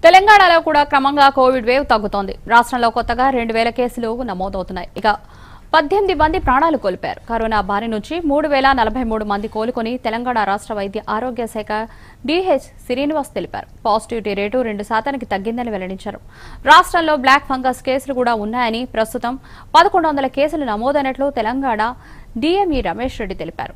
తెలంగాణలో కూడా క్రమంగా కోవిడ్ వేవ్ తగ్గుతోంది రాష్ట్రంలో కొత్తగా రెండు వేల కేసులు నమోదవుతున్నాయి ఇక పద్దెనిమిది మంది ప్రాణాలు కోల్పారు కరోనా బారి నుంచి మూడు వేల నలభై మూడు మంది కోలుకొని తెలంగాణ రాష్ట్ర వైద్య ఆరోగ్య శాఖ డిహెచ్ శ్రీనివాస్ తెలిపారు పాజిటివిటీ రేటు రెండు శాతానికి తగ్గిందని వెల్లడించారు రాష్ట్రంలో బ్లాక్ ఫంగస్ కేసులు కూడా ఉన్నాయని ప్రస్తుతం పదకొండు వందల కేసులు నమోదైనట్లు తెలంగాణ డిఎంఈ రమేష్ రెడ్డి తెలిపారు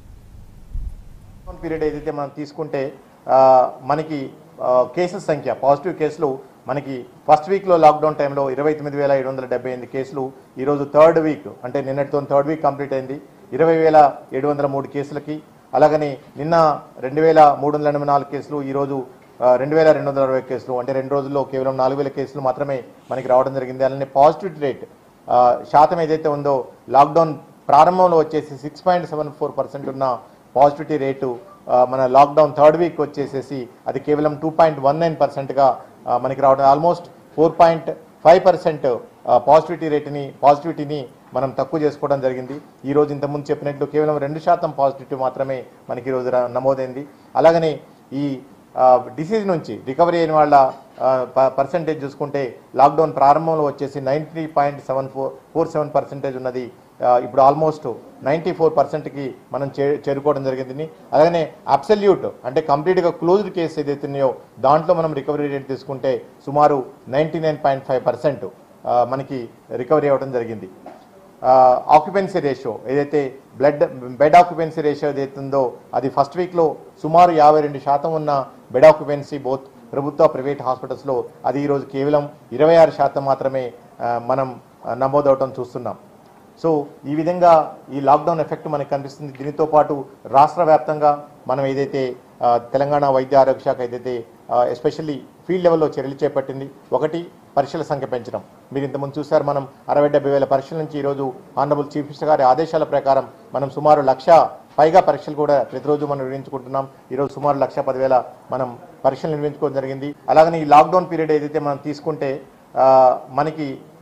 లాక్డౌన్ పీరియడ్ ఏదైతే మనం తీసుకుంటే ఆ, మనకి కేసెస్ సంఖ్య పాజిటివ్ కేసులు మనకి ఫస్ట్ వీక్లో లాక్డౌన్ టైంలో ఇరవై తొమ్మిది వేల ఏడు వందల డెబ్బై ఎనిమిది కేసులు ఈరోజు థర్డ్ వీక్ అంటే నిన్నటితో థర్డ్ వీక్ కంప్లీట్ అయింది ఇరవై వేల ఏడు వందల మూడు కేసులకి అలాగని నిన్న రెండు వేల మూడు వందల ఎనభై నాలుగు కేసులు ఈరోజు రెండు వేల రెండు వందల అరవై కేసులు అంటే రెండు రోజుల్లో కేవలం నాలుగు వేల కేసులు మాత్రమే మనకి రావడం జరిగింది అలానే పాజిటివిటీ రేట్ ఆ, శాతం ఏదైతే ఉందో లాక్డౌన్ ప్రారంభంలో వచ్చేసి six point seven four percent ఉన్న పాజిటివిటీ రేటు ఆ, మన లాక్డౌన్ థర్డ్ వీక్ వచ్చేసేసి అది కేవలం టూ పాయింట్ వన్ నైన్ పర్సెంట్గా మనకి రావడం almost four point five percent positivity రేటుని పాజిటివిటీని మనం తక్కువ చేసుకోవడం జరిగింది ఈ రోజు ఇంతకుముందు చెప్పినట్లు కేవలం రెండు శాతం పాజిటివిటీ మాత్రమే మనకి ఈరోజు రా- నమోదైంది అలాగనే ఈ డిసీజ్ నుంచి రికవరీ అయిన వాళ్ళ పర్సంటేజ్ చూసుకుంటే లాక్డౌన్ ప్రారంభంలో వచ్చేసి ninety point seven four four seven percentage ఉన్నది ఆ, ఇప్పుడు ఆల్మోస్ట్ నైంటీ ఫోర్ పర్సెంట్కి మనం చే చేరుకోవడం జరిగింది అలాగనే అబ్సల్యూట్ అంటే కంప్లీట్గా క్లోజ్డ్ కేసు ఏదైతే ఉన్నాయో దాంట్లో మనం రికవరీ రేట్ తీసుకుంటే సుమారు ninety nine point five percent మనకి రికవరీ అవ్వడం జరిగింది ఆక్యుపెన్సీ రేషియో ఏదైతే బ్లడ్ బెడ్ ఆక్యుపెన్సీ రేషియో ఏదైతే ఉందో అది ఫస్ట్ వీక్లో సుమారు యాభై రెండు శాతం ఉన్న బెడ్ ఆక్యుపెన్సీ బోత్ ప్రభుత్వ ప్రైవేట్ హాస్పిటల్స్లో అది ఈరోజు కేవలం ఇరవై ఆరు శాతం మాత్రమే ఆ, మనం ఆ, నమోదవటం చూస్తున్నాం సో ఈ విధంగా ఈ లాక్డౌన్ ఎఫెక్ట్ మనకు కనిపిస్తుంది దీనితో పాటు రాష్ట్ర వ్యాప్తంగా మనం ఏదైతే ఆ, తెలంగాణ వైద్య ఆరోగ్య శాఖ ఏదైతే ఎస్పెషల్లీ ఫీల్డ్ లెవెల్లో చర్యలు చేపట్టింది ఒకటి పరీక్షల సంఖ్య పెంచడం మీరు ఇంతకుముందు చూశారు మనం అరవై డెబ్బై వేల పరీక్షల నుంచి ఈరోజు ఆనరబుల్ చీఫ్ మినిస్టర్ గారి ఆదేశాల ప్రకారం మనం సుమారు లక్ష పైగా పరీక్షలు కూడా ప్రతిరోజు మనం నిర్వహించుకుంటున్నాం ఈరోజు సుమారు లక్ష పదివేల మనం పరీక్షలు నిర్వహించుకోవడం జరిగింది అలాగని ఈ లాక్డౌన్ పీరియడ్ ఏదైతే మనం తీసుకుంటే ఆ, మనకి